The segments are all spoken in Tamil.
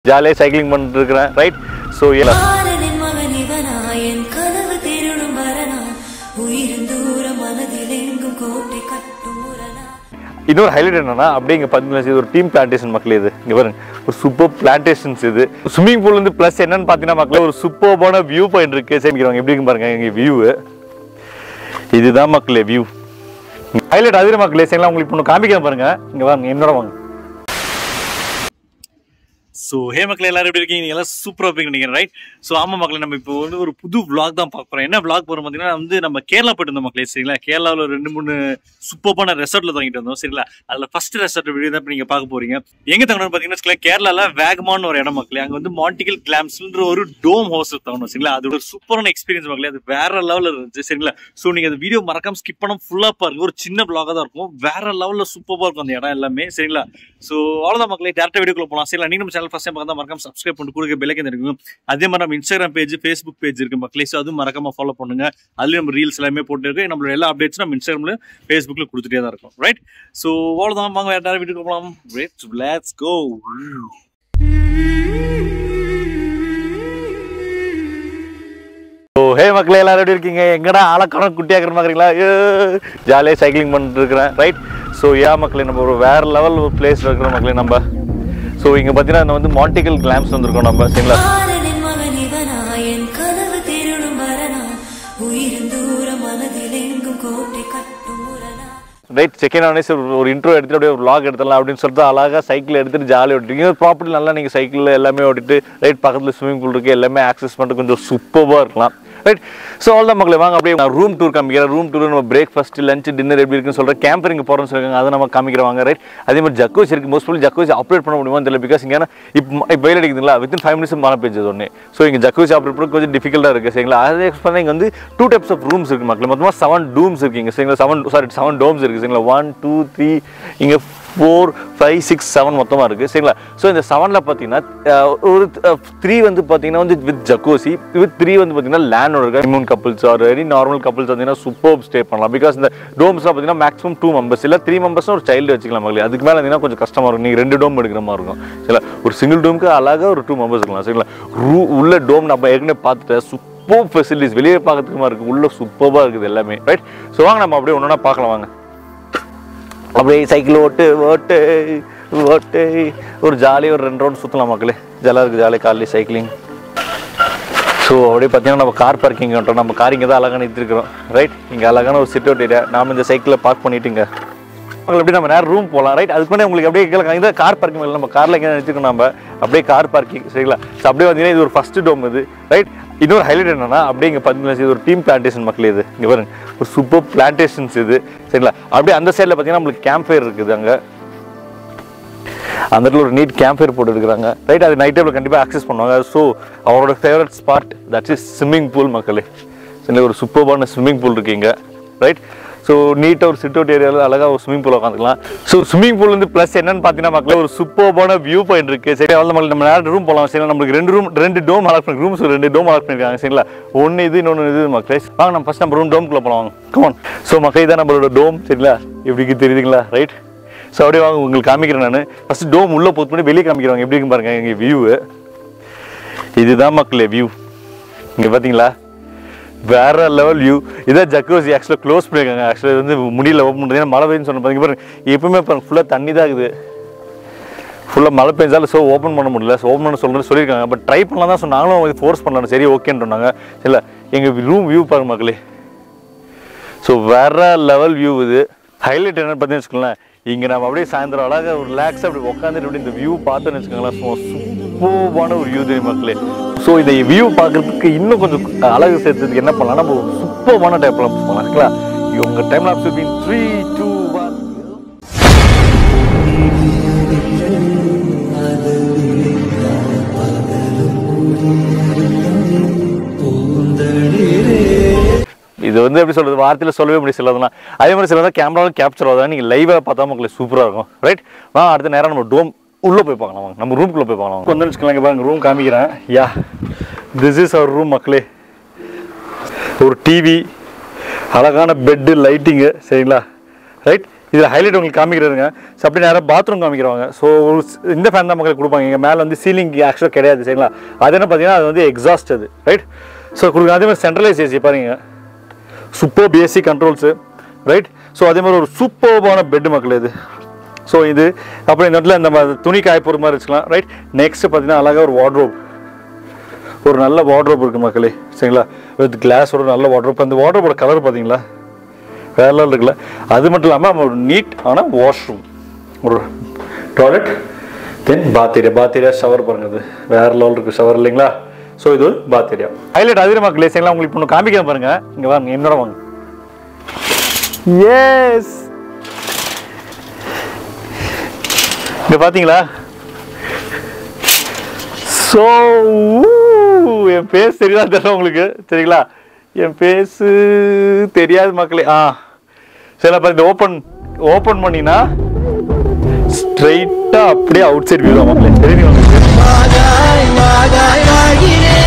ஜாலியாக சைக்கிளிங் பண்ணிட்டு இருக்கிறேன் ரைட் ஸோ ஆரனின் மகன் இவனா என் கனவு திருடும் வரனா உயிரும் தூர மனதில் எங்கும் கோட்டை கட்டும் முரணா இன்னொரு ஹைலைட் என்னன்னா அப்படியே இங்கே பார்த்தீங்கன்னா இது ஒரு டீம் பிளான்டேஷன் மக்கள் இது இங்கே பாருங்க ஒரு சூப்பர் பிளான்டேஷன்ஸ் இது ஸ்விம்மிங் பூல் வந்து ப்ளஸ் என்னன்னு பார்த்தீங்கன்னா மக்களே ஒரு சூப்பர்பான வியூ பாயிண்ட் இருக்கு சேமிக்கிறவங்க எப்படி இருக்கு பாருங்க இங்கே வியூ இதுதான் மக்களே வியூ ஹைலைட் அதிர மக்களே சரிங்களா உங்களுக்கு இப்போ காமிக்கிறேன் பாருங்க இங்கே வாங்க என்னோட வாங்க ஸோ ஹே மக்களே எல்லாரும் எப்படி இருக்கீங்க நீங்க எல்லாம் சூப்பராக இருப்பீங்க நினைக்கிறேன் ரைட் ஸோ ஆமா மக்களே நம்ம இப்போ வந்து ஒரு புது vlog தான் பார்க்க போறோம் என்ன vlog போறோம் பார்த்தீங்கன்னா வந்து நம்ம கேரளா போயிட்டு இருந்தோம் மக்களே சரிங்களா கேரளாவில் ஒரு ரெண்டு மூணு சூப்பரான ரெசார்ட்ல தங்கிட்டு வந்தோம் சரிங்களா அதில் ஃபர்ஸ்ட் ரெசார்ட் வீடியோ தான் இப்போ நீங்க பார்க்க போறீங்க எங்க தங்கணும் பார்த்தீங்கன்னா வச்சுக்கோங்களேன், கேரளால வேகமான் ஒரு இடம் மக்களே அங்க வந்து மாண்டிகல் கிளாம்ஸ்ன்ற ஒரு டோம் ஹவுஸ் தங்கணும் சரிங்களா அது ஒரு சூப்பரான எக்ஸ்பீரியன்ஸ் மக்களே அது வேற லெவலில் இருந்துச்சு சரிங்களா ஸோ நீங்க அந்த வீடியோ மறக்காம ஸ்கிப் பண்ண ஃபுல்லா பாருங்க ஒரு சின்ன vlog தான் இருக்கும் வேற லெவல்ல சூப்பராக இருக்கும் அந்த இடம் எல்லாமே சரிங்களா ஸோ அவ்வளோதான் மக்களே டேரக்டாக வீடியோக்குள்ள போகலாம் சரிங்களா நீங்க நம்ம சேனல் ஃபர்ஸ்ட் டைம் பார்த்தா மறக்காம சப்ஸ்கிரைப் பண்ணி கொடுக்க பெல்லைக்கன் இருக்கும் அதே மாதிரி நம்ம இன்ஸ்டாகிராம் பேஜ் ஃபேஸ்புக் பேஜ் இருக்கு மக்களே ஸோ அதுவும் மறக்காம ஃபாலோ பண்ணுங்க அதுலயும் நம்ம ரீல்ஸ் எல்லாமே போட்டு இருக்கு நம்மளோட எல்லா அப்டேட்ஸும் நம்ம இன்ஸ்டாகிராம்ல ஃபேஸ்புக்ல கொடுத்துட்டே தான் இருக்கும் ரைட் ஸோ அவ்வளோதான் வாங்க வேற டேரக்ட் வீடியோ போகலாம் right let's go so hey மக்களே எல்லாரும் எப்படி இருக்கீங்க எங்கடா ஆளக்கான குட்டியாக்கிற மாதிரிங்களா ஜாலியாக சைக்கிளிங் பண்ணிட்டு இருக்கிறேன் ரைட் ஸோ ஏன் மக்களே நம்ம ஒரு வேற லெவல் பிளேஸில் இருக்கிற மக்களே நம்ம ஸோ இங்கே பார்த்தீங்கன்னா நம்ம வந்து மாண்டிகல் கிளாம்ஸ் வந்திருக்கோம் நம்ம சரிங்களா ஆரனின் மகன் இவனா என் கனவு திருடும் வரனா உயிரும் தூர மனதில் எங்கும் கோட்டை கட்டும் முரணா ரைட் செகண்ட் ஆனே சரி ஒரு இன்ட்ரோ எடுத்துட்டு அப்படியே ஒரு vlog எடுத்துடலாம் அப்படின்னு சொல்லிட்டு அழகாக சைக்கிள் எடுத்துட்டு ஜாலியாக ஓட்டிருக்கீங்க ப்ராப்பர்ட்டி நல்லா நீங்கள் சைக்கிளில் எல்லாமே ஓட்டிட்டு ரைட் பக்கத்தில் ஸ்விமிங் பூல் இருக்குது எல்லாமே ஆக்சஸ் பண்ணிட்டு கொஞ்சம் சூப்பராக இருக்கலாம் ரைட் ஸோ அவ்வளோ தான் மக்களே வாங்க அப்படியே நான் ரூம் டூர் காமிக்கிறேன் ரூம் டூர் நம்ம பிரேக்ஃபாஸ்ட் லஞ்ச் டின்னர் எப்படி இருக்குன்னு சொல்கிறேன் கேம்பரிங் போகிறோம்னு சொல்லிருக்காங்க அதை நம்ம காமிக்கிறவாங்க ரைட் அதே மாதிரி ஜக்கோஸ் இருக்குது மோஸ்ட்லி ஜக்கோஸ் ஆப்ரேட் பண்ண முடியுமா தெரியல பிகாஸ் இங்கே இப்போ இப்போ வெயில் அடிக்குதுங்களா வித்தின் ஃபைவ் மினிட்ஸ் மழை பெஞ்சது ஒன்று ஸோ இங்கே ஜக்கோஸ் ஆப்ரேட் பண்ண கொஞ்சம் டிஃபிகல்ட்டாக இருக்குது சரிங்களா அதை எக்ஸ்ட் பண்ணால் இங்கே வந்து டூ டைப்ஸ் ஆஃப் ரூம்ஸ் இருக்குது மக்கள் மொத்தமாக செவன் டூம்ஸ் இருக்குங்க சரிங்களா செவன் சாரி செவன் டோம்ஸ் இருக்குது சரிங்களா ஒன் டூ த்ரீ இங்கே ஃபோர் ஃபைவ் சிக்ஸ் செவன் மொத்தமாக இருக்குது சரிங்களா ஸோ இந்த செவனில் பார்த்தீங்கன்னா அஹ், ஒரு த்ரீ வந்து பார்த்தீங்கன்னா வந்து வித் ஜக்கோசி வித் த்ரீ வந்து பார்த்தீங்கன்னா லேண்டோட இருக்க immune couples are very normal couples பார்த்தீங்கன்னா சூப்பர் ஸ்டே பண்ணலாம் பிகாஸ் இந்த டோம்ஸ்லாம் பார்த்தீங்கன்னா மேக்ஸிமம் டூ மெம்பர்ஸ் இல்லை த்ரீ மெம்பர்ஸ் ஒரு சைல்டு வச்சுக்கலாம் மகளே அதுக்கு மேலே இருந்தீங்கன்னா கொஞ்சம் கஷ்டமாக இருக்கும் நீங்கள் ரெண்டு டோம் எடுக்கிற மாதிரி இருக்கும் சரிங்களா ஒரு சிங்கிள் டோமுக்கு அழகாக ஒரு டூ மெம்பர்ஸ் இருக்கலாம் சரிங்களா ரூ உள்ள டோம் நம்ம ஏற்கனவே பார்த்துட்டேன் சூப்பர் ஃபெசிலிட்டிஸ் வெளியே பார்க்கறதுக்கு மாதிரி இருக்குது உள்ள சூப்பராக இருக்குது எல்லாமே ரைட் ஸோ வாங்க நம்ம அப்படியே ஒன்றா பார்க்கலாம் வாங்க அப்படியே சைக்கிள் ஓட்டு ஓட்டு ஓட்டு ஒரு ஜாலியாக ஒரு ரெண்டு ரவுண்ட் சுற்றலாம் மக்களே ஜாலியாக இருக்குது ஜாலியாக காலையில் சைக்கிளிங் ஸோ அப்படியே பார்த்தீங்கன்னா நம்ம கார் பார்க்கிங் பண்ணுறோம் நம்ம கார் இங்கே தான் அழகாக நிறுத்திருக்கிறோம் ரைட் இங்கே அழகான ஒரு சிட் அவுட் ஏரியா நாம இந்த சைக்கிளில் பார்க் பண்ணிட்டுங்க உங்களுக்கு எப்படி நம்ம நேரம் ரூம் போகலாம் ரைட் அதுக்கு முன்னாடி உங்களுக்கு அப்படியே கேட்கலாம் இந்த கார் பார்க்கிங் இல்லை நம்ம காரில் எங்கே நிறுத்திக்கணும் நம்ம அப்படியே கார் பார்க்கிங் சரிங்களா ஸோ அப்படியே பார்த்தீங்கன்னா இது ஒரு ஃபஸ்ட்டு டோம் இது ரைட் இன்னொரு ஹைலைட் என்னன்னா அப்படியே இங்கே பார்த்தீங்கன்னா இது ஒரு டீம் பிளான்டேஷன் மக்கள் இது இங்கே பாருங்க ஒரு சூப்பர் பிளான்டேஷன்ஸ் இது சரிங்களா அப்படியே அந்த சைடில் பார்த்தீங்கன்னா நம்மளுக்கு கேம்ப் ஃபயர் இருக்குது அங்கே அந்த இடத்துல ஒரு நீட் கேம்ப் ஃபயர் போட்டு இருக்கிறாங்க ரைட் அது நைட் டைமில் கண்டிப்பாக ஆக்சஸ் பண்ணுவாங்க ஸோ அவரோட favourite spot that's is swimming pool மக்களே சரி ஒரு சூப்பர்பான ஸ்விம்மிங் பூல் இருக்கீங்க ரைட் ஸோ நீட்டாக ஒரு சிட் அவுட் ஏரியாவில் அழகாக ஒரு ஸ்விம்மிங் பூல் உட்காந்துக்கலாம் ஸோ ஸ்விம்மிங் பூல் வந்து ப்ளஸ் என்னன்னு பார்த்தீங்கன்னா மக்களே ஒரு சூப்பர்பான வியூ பாயிண்ட் இருக்குது சரி அவ்வளோ மக்கள் நம்ம நேரம் ரூம் போகலாம் சரி நம்மளுக்கு ரெண்டு ரூம் ரெண்டு டோம் அலாட் பண்ணி ரூம்ஸ் ரெண்டு டோம் அலாட் பண்ணிருக்காங்க சரிங்களா ஒன்று இது இன்னொன்று இது மக்களே வாங்க நம்ம ஃபஸ்ட் நம்ம ரூம் டோம்குள்ளே போகலாம் வாங்க கமான் ஸோ மக்களே தான் நம்மளோட டோம் சரிங்களா இப்படி தெரியுதுங்களா ரைட் ஸோ அப்படியே வாங்க உங்களுக்கு காமிக்கிறேன் நான் ஃபர்ஸ்ட் டோம் உள்ளே போட்டு பண்ணி வெளியே காமிக்கிறவங்க எப்படி இருக்கு பாருங்க எங்கள் வியூ இதுதான் மக்களே வியூ இங்கே பார்த்தீங்களா வேற லெவல் வியூ இதான் ஜக்கோசி ஆக்சுவலாக க்ளோஸ் பண்ணியிருக்காங்க ஆக்சுவலாக வந்து முடியல ஓப்பன் பண்ணுறது ஏன்னா மழை பெய்யுன்னு சொன்ன பாருங்க பாருங்க எப்பவுமே பாருங்க ஃபுல்லாக தண்ணி தான் இருக்குது ஃபுல்லாக மழை பெஞ்சாலும் ஸோ ஓப்பன் பண்ண முடியல ஸோ ஓப்பன் பண்ண சொல்கிறது சொல்லியிருக்காங்க பட் ட்ரை பண்ணலாம் தான் சொன்னாங்களும் இது ஃபோர்ஸ் பண்ணலாம் சரி ஓகேன்னு சொன்னாங்க இல்லை எங்கள் ரூம் வியூ பாருங்க மக்களே ஸோ வேற லெவல் வியூ இது ஹைலைட் என்னன்னு பார்த்தீங்கன்னு வச்சுக்கோங்களேன் இங்கே நம்ம அப்படியே சாயந்தரம் அழகாக ஒரு ரிலாக்ஸாக அப்படி உட்காந்துட்டு அப்படி இந்த வியூ பார்த்தோன்னு வச்சுக்கோங்களேன் ஸோ சூப்பரான ஒரு வியூ தெரியும் மக்களே ஸோ இந்த வியூ பார்க்கறதுக்கு இன்னும் கொஞ்சம் அழகு சேர்த்ததுக்கு என்ன பண்ணலாம் நம்ம ஒரு சூப்பரான டைப்ல பண்ணலாம் ஓகேங்களா உங்கள் டைம் லாப்ஸ் பின் த்ரீ டூ ஒன் இது வந்து எப்படி சொல்றது வார்த்தையில் சொல்லவே முடியும் சிலதெல்லாம் அதே மாதிரி சிலதான் கேமராவில் கேப்சர் ஆகுது நீங்கள் லைவாக பார்த்தா உங்களுக்கு சூப்பராக இருக்கும் ரைட் வா அடுத்த நேரம் நம்ம டோம் உள்ளே போய் பார்க்கலாம் வாங்க நம்ம ரூம்குள்ளே போய் பார்க்கலாம் வந்து வச்சுக்கலாம் பாருங்க ரூம் காமிக்கிறேன் yeah this is our room மக்களே ஒரு டிவி அழகான பெட்டு லைட்டிங்கு சரிங்களா ரைட் இதில் ஹைலைட் உங்களுக்கு காமிக்கிறதுங்க ஸோ அப்படி நேராக பாத்ரூம் காமிக்கிறவங்க ஸோ இந்த ஃபேன் தான் மக்களுக்கு கொடுப்பாங்க இங்கே மேலே வந்து சீலிங் ஆக்சுவலாக கிடையாது சரிங்களா அது என்ன பார்த்தீங்கன்னா அது வந்து எக்ஸாஸ்ட் அது ரைட் ஸோ கொடுங்க அதே மாதிரி சென்ட்ரலைஸ் ஏசி பாருங்க super basic controls right so அதே மாதிரி ஒரு சூப்பர்பான பெட் மக்கள் இது ஸோ இது அப்புறம் இந்த இடத்துல இந்த மாதிரி துணி காய போகிற மாதிரி வச்சுக்கலாம் ரைட் நெக்ஸ்ட் பார்த்தீங்கன்னா அழகாக ஒரு வார்ட்ரோப் ஒரு நல்ல வார்ட்ரோப் இருக்குது மக்களே சரிங்களா வித் கிளாஸோட நல்ல வார்ட்ரோப் அந்த வார்ட்ரோப்போட கலர் பார்த்தீங்களா வேற level இருக்குல்ல அது மட்டும் இல்லாமல் ஒரு நீட் ஆன வாஷ்ரூம் ஒரு toilet then bath area bath area shower பாருங்க அது வேற லெவல் இருக்குது ஷவர் இல்லைங்களா ஸோ இது ஒரு பாத் ஏரியா ஹைலைட் அதிர மக்களே சரிங்களா உங்களுக்கு இப்போ காமிக்க பாருங்க இங்கே வாங்க என்னோட வாங்க எஸ் இங்க பாத்தீங்களா ஸோ என் பேஸ் தெரியுதா தெரியல உங்களுக்கு சரிங்களா என் பேஸு தெரியாது மக்களே ஆ சரி அப்போ இந்த ஓப்பன் ஓப்பன் பண்ணினா ஸ்ட்ரைட்டாக அப்படியே அவுட் சைட் வியூ தான் மக்களே தெரியுங்க உங்களுக்கு பாகாய் பாகாய் ஆகிறேன்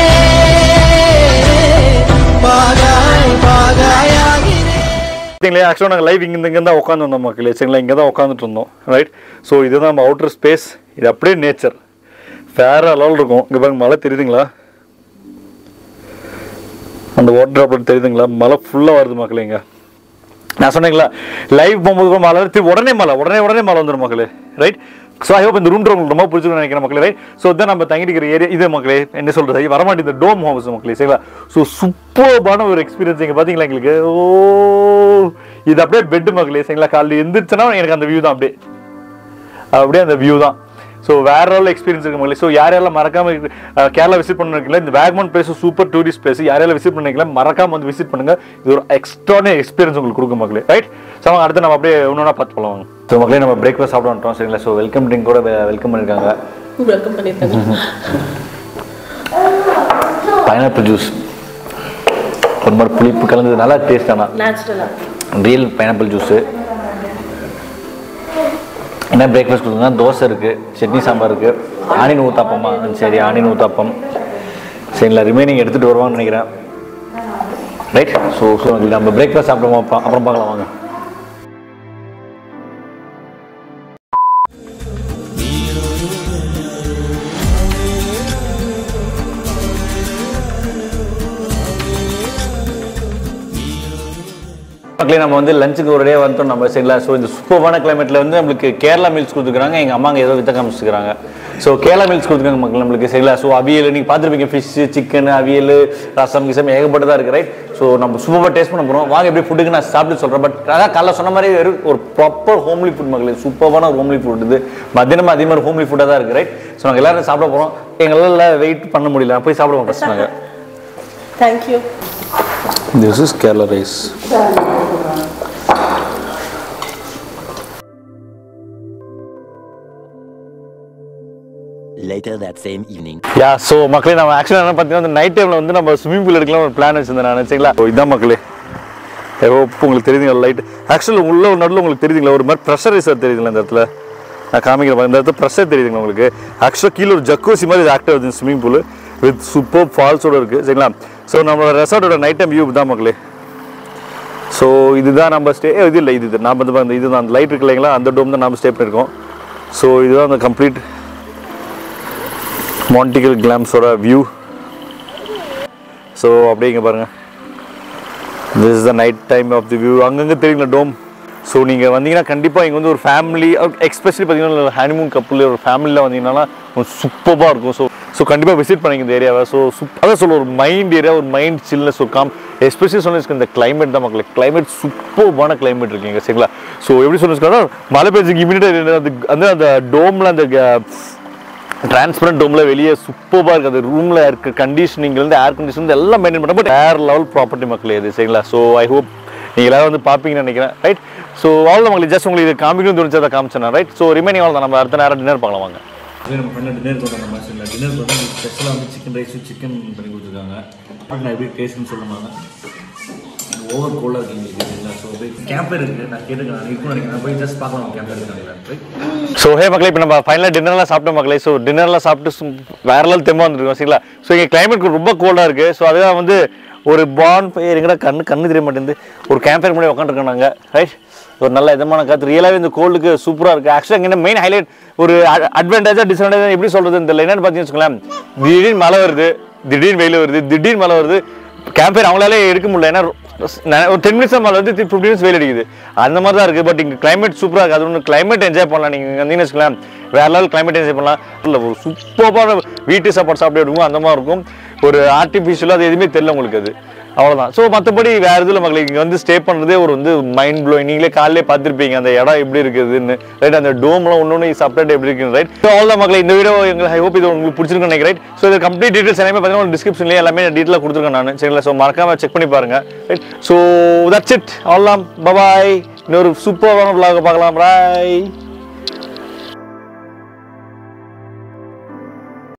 பாகாய் பாகாய் ஆகிறேன் பார்த்தீங்களா ஆக்சுவலாக நாங்கள் லைவ் இங்கே இங்கே தான் உட்காந்து வந்தோம் மக்களே சரிங்களா இங்கே தான் உட்காந்துட்டு இருந்தோம் ரைட் ஸோ இதுதான் நம்ம அவுட்டர் ஸ்பேஸ் இது அப்படியே நேச்சர் வேற லெவல் இருக்கும் இங்கே பாருங்க மழை தெரியுதுங்களா அந்த வாட்டர் ட்ராப்லெட் தெரியுதுங்களா மழை ஃபுல்லாக வருது மக்களே இங்கே நான் சொன்னீங்களா லைவ் போகும்போது கூட மழை திருப்பி உடனே மழை உடனே உடனே மழை வந்துடும் மக்களே ரைட் ஸோ ஐ ஹோப் இந்த ரூம் உங்களுக்கு ரொம்ப பிடிச்சிருக்கும்னு நினைக்கிறேன் மக்களே ரைட் ஸோ தான் நம்ம தங்கிட்டு ஏரியா இது மக்களே என்ன சொல்றது வரமாட்டேன் இந்த டோம் ஹவுஸ் மக்களே சரிங்களா ஸோ சூப்பர்பான ஒரு எக்ஸ்பீரியன்ஸ் இங்கே பார்த்தீங்களா எங்களுக்கு ஓ இது அப்படியே பெட் மக்களே சரிங்களா காலையில் எந்திரிச்சுன்னா எனக்கு அந்த வியூ தான் அப்படியே அப்படியே அந்த வியூ தான் ஸோ வேற லெவல் எக்ஸ்பீரியன்ஸ் இருக்கு மக்களே ஸோ யார் யாரெல்லாம் மறக்காம இருக்கு- அஹ் கேரளா விசிட் பண்ணிருக்கீங்களா இந்த Vagamon place super tourist place யார் யாரெல்லாம் விசிட் பண்ணிருக்கீங்களா மறக்காம வந்து விசிட் பண்ணுங்க இது ஒரு எக்ஸ்ட்ரானே எக்ஸ்பீரியன்ஸ் உங்களுக்கு கொடுக்கும் மக்களே ரைட் ஸோ அவங்க அடுத்து நம்ம அப்படியே ஒன்று பார்த்து போகலாம் ஸோ மக்களே நம்ம பிரேக்ஃபாஸ்ட் சாப்பிட வந்துட்டோம் சரிங்களா ஸோ வெல்கம் ட்ரிங்க் கூட வெல்கம் பண்ணியிருக்காங்க வெல்கம் பண்ணியிருக்காங்க பைனாப்பிள் ஜூஸ் ஒரு மாதிரி புளிப்பு கலந்தது நல்லா டேஸ்ட் ஆனால் நேச்சுரலாக ரியல் பைனாப்பிள் ஜூஸு என்ன பிரேக்ஃபாஸ்ட் கொடுத்தீங்கன்னா தோசை இருக்குது சட்னி சாம்பார் இருக்குது ஆனியன் ஊத்தாப்பமா சரி ஆனியன் ஊத்தாப்பம் சரிங்களா ரிமைனிங் எடுத்துகிட்டு வருவாங்கன்னு நினைக்கிறேன் ரைட் ஸோ ஸோ நம்ம பிரேக்ஃபாஸ்ட் சாப்பிடுவோம் அப்புறம் அப்புறம் பார்க்கலாம் வாங்க மக்களே நம்ம வந்து லஞ்சுக்கு ஒரு டே வந்துட்டோம் நம்ம சரிங்களா ஸோ இந்த சூப்பரான கிளைமேட்டில் வந்து நம்மளுக்கு கேரளா மீல்ஸ் கொடுத்துருக்காங்க எங்கள் அம்மாங்க ஏதோ வித்த காமிச்சிருக்காங்க ஸோ கேரளா மீல்ஸ் கொடுத்துருக்காங்க மக்கள் நம்மளுக்கு சரிங்களா ஸோ அவியல் நீங்கள் பார்த்துருப்பீங்க ஃபிஷ்ஷு சிக்கன் அவியல் ரசம் கிசம் ஏகப்பட்டதாக இருக்குது ரைட் ஸோ நம்ம சூப்பராக டேஸ்ட் பண்ண போகிறோம் வாங்க எப்படி ஃபுட்டுக்கு நான் சாப்பிட்டு சொல்கிறேன் பட் அதான் காலைல சொன்ன மாதிரி வெறும் ஒரு ப்ராப்பர் ஹோம்லி ஃபுட் மக்களே சூப்பரான ஒரு ஹோம்லி ஃபுட் இது மத்தியானம் அதே மாதிரி ஹோம்லி ஃபுட்டாக தான் இருக்குது ரைட் ஸோ நாங்கள் எல்லாரும் சாப்பிட போகிறோம் எங்களால் வெயிட் பண்ண முடியல போய் சாப்பிடுவோம் ஃபஸ்ட் நாங்கள் thank you this is Kerala rice Later that same evening. Yeah so மக்களே நம்ம ஆக்சுவலாக என்ன பார்த்தீங்கன்னா அந்த நைட் டைமில் வந்து நம்ம ஸ்விமிங் பூல் எடுக்கலாம் ஒரு பிளான் வச்சிருந்தேன் நான் சரிங்களா ஸோ இதான் மக்களே ஏதோ உங்களுக்கு தெரியுதுங்களா லைட் ஆக்சுவலாக உள்ள ஒரு நடுவில் உங்களுக்கு தெரியுதுங்களா ஒரு மாதிரி ப்ரெஷரைசர் தெரியுதுங்களா இந்த இடத்துல நான் காமிக்கிறேன் பாருங்க. இந்த இடத்துல ப்ரெஷர் தெரியுதுங்களா உங்களுக்கு ஆக்சுவலாக கீழே ஒரு ஜக்கூசி மாதிரி இது ஆக்டிவ் ஆகுது ஸ்விமிங் பூல் வித் சூப்பர் ஃபால்ஸோட இருக்குது சரிங்களா ஸோ நம்மளோட ரெசார்ட்டோட நைட் டைம் வியூ தான் மக்களே ஸோ இதுதான் நம்ம ஸ்டே இது இல்லை இது இது நான் வந்து பாருங்க, இதுதான் அந்த லைட் இருக்கு இல்லைங்களா அந்த டோம் தான் நம்ம ஸ்டே பண்ணியிருக்கோம் ஸோ இதுதான் அந்த கம்ப்ளீட் மாண்டிகல் கிளாம்ஸோட வியூ ஸோ அப்படியே இங்கே பாருங்கள் this is the night time of the view அங்கங்கே தெரியுங்களா டோம் ஸோ நீங்கள் வந்தீங்கன்னா கண்டிப்பாக இங்கே வந்து ஒரு ஃபேமிலி எக்ஸ்பெஷலி பார்த்தீங்கன்னா ஹனிமூன் கப்புள் ஒரு ஃபேமிலியில் வந்தீங்கன்னா சூப்பராக இருக்கும் ஸோ ஸோ கண்டிப்பாக விசிட் பண்ணிங்க இந்த ஏரியாவை ஸோ சூப் அதான் சொல்ல ஒரு மைண்ட் ஏரியா ஒரு மைண்ட் சில்னஸ் ஒரு காம் எஸ்பெஷலி சொன்னிருக்கு இந்த கிளைமேட் தான் மக்களே கிளைமேட் சூப்பர்பான கிளைமேட் இருக்குங்க சரிங்களா ஸோ எப்படி சொன்னிருக்கா மழை பெஞ்சுக்கு இமீடியட்டாக அந்த அந்த அந்த டோமில் அந்த டிரான்ஸ்பரண்ட் டோமில் வெளியே சூப்பராக இருக்குது அந்த ரூமில் இருக்க கண்டிஷனிங்லேருந்து ஏர் கண்டிஷன் எல்லாம் மெயின்டைன் பண்ண பட் ஏர் லெவல் ப்ராப்பர்ட்டி மக்களே இது சரிங்களா ஸோ ஐ ஹோப் நீங்கள் எல்லாரும் வந்து பார்ப்பீங்கன்னு நினைக்கிறேன் ரைட் ஸோ அவ்வளோ உங்களுக்கு ஜஸ்ட் உங்களுக்கு இது காமிக்கணும் தோணுச்சு அதை காமிச்சேன் ரைட் ஸோ ரிமைனிங் அவ்வளோ நம்ம அடுத்த நேரம் டின்னர் பார்க்கலாம் வாங்க நம்ம பண்ண டின்னர் பண்ணுற மாதிரி இல்லை டின்னர் பண்ணி ஸ்பெஷலாக வந்து சிக்கன் ரைஸும் சிக்கன் பண்ணி கொடுத்துருக்காங்க நான் எப்படி டேஸ்ட்னு சொல்லுவாங்க ஓவர் கோல்டாக இருக்கு எங்களுக்கு சரிங்களா ஸோ போய் கேம்பர் இருக்குது நான் கேட்டுக்கிறேன் நான் இருக்கும் நினைக்கிறேன் போய் ஜஸ்ட் பார்க்கலாம் கேம்பர் இருக்காங்க ஸோ ஹே மக்களே இப்போ நம்ம ஃபைனலாக டின்னர்லாம் சாப்பிட்டோம் மக்களே ஸோ டின்னர்லாம் சாப்பிட்டு சும்- வேற லெவல் தெம்மா வந்துருக்கோம் சரிங்களா ஸோ இங்கே கிளைமேட் ரொம்ப கோல்டாக இருக்குது ஸோ அதுதான் வந்து ஒரு பான் ஃபயர் எங்கடா கண்ணு கண்ணு தெரிய மாட்டேங்குது ஒரு கேம்பர் முன்னாடி உட்காந்துருக்கோம் நாங்கள் ரைட் ஒரு நல்ல இதமான காற்று ரியலாகவே இந்த கோல்டுக்கு சூப்பராக இருக்குது ஆக்சுவலாக என்ன மெயின் ஹைலைட் ஒரு அட்வான்டேஜாக டிஸ்அட்வான்டேஜ் எப்படி சொல்கிறதுன்னு தெரியல என்னன்னு பார்த்தீங்கன்னு வச்சுக்கோங்களேன் திடீர்னு மழை வருது திடீர்னு வெயில் வருது திடீர்னு மழை வருது கேம்ப் ஃபயர் அவங்களாலே எடுக்க முடியல ஏன்னா ந- ஒரு டென் மினிட்ஸ் மழை வருது ஃபிஃப்டி மினிட்ஸ் வெயில் அடிக்குது அந்த மாதிரி தான் இருக்குது பட் இங்கே கிளைமேட் சூப்பராக இருக்குது அது ஒன்று கிளைமேட் என்ஜாய் பண்ணலாம் நீங்கள் வந்தீங்கன்னு வச்சுக்கலாம் வேற லெவல் கிளைமேட் என்ஜாய் பண்ணலாம் இல்லை ஒரு சூப்பரான வீட்டு சாப்பாடு சாப்பிட்டு எடுக்கும் அந்த மாதிரி இருக்கும் ஒரு ஆர்டிஃபிஷியலாக அது எதுவுமே தெரியல உங்களுக்கு அது அவ்வளோதான் ஸோ மற்றபடி வேற இதில் மக்களுக்கு இங்கே வந்து ஸ்டே பண்ணுறதே ஒரு வந்து மைண்ட் ப்ளோ நீங்களே காலையிலே பார்த்துருப்பீங்க அந்த இடம் எப்படி இருக்குதுன்னு ரைட் அந்த டோம்லாம் ஒன்று ஒன்று செப்பரேட் எப்படி இருக்குன்னு ரைட் ஸோ அவ்வளோ மக்களை இந்த வீடியோ எங்களுக்கு ஐ ஹோப் இது உங்களுக்கு பிடிச்சிருக்குன்னு நினைக்கிறேன் ரைட் ஸோ இது கம்ப்ளீட் டீட்டெயில்ஸ் எல்லாமே பார்த்தீங்கன்னா டிஸ்கிரிப்ஷன்லேயே எல்லாமே டீட்டெயிலாக கொடுத்துருக்கேன் நான் சரிங்களா ஸோ மறக்காம செக் பண்ணி பாருங்க ரைட் ஸோ தட்ஸ் இட் அவ்வளோலாம் பபாய் இன்னொரு சூப்பரான vlog பார்க்கலாம் பாய்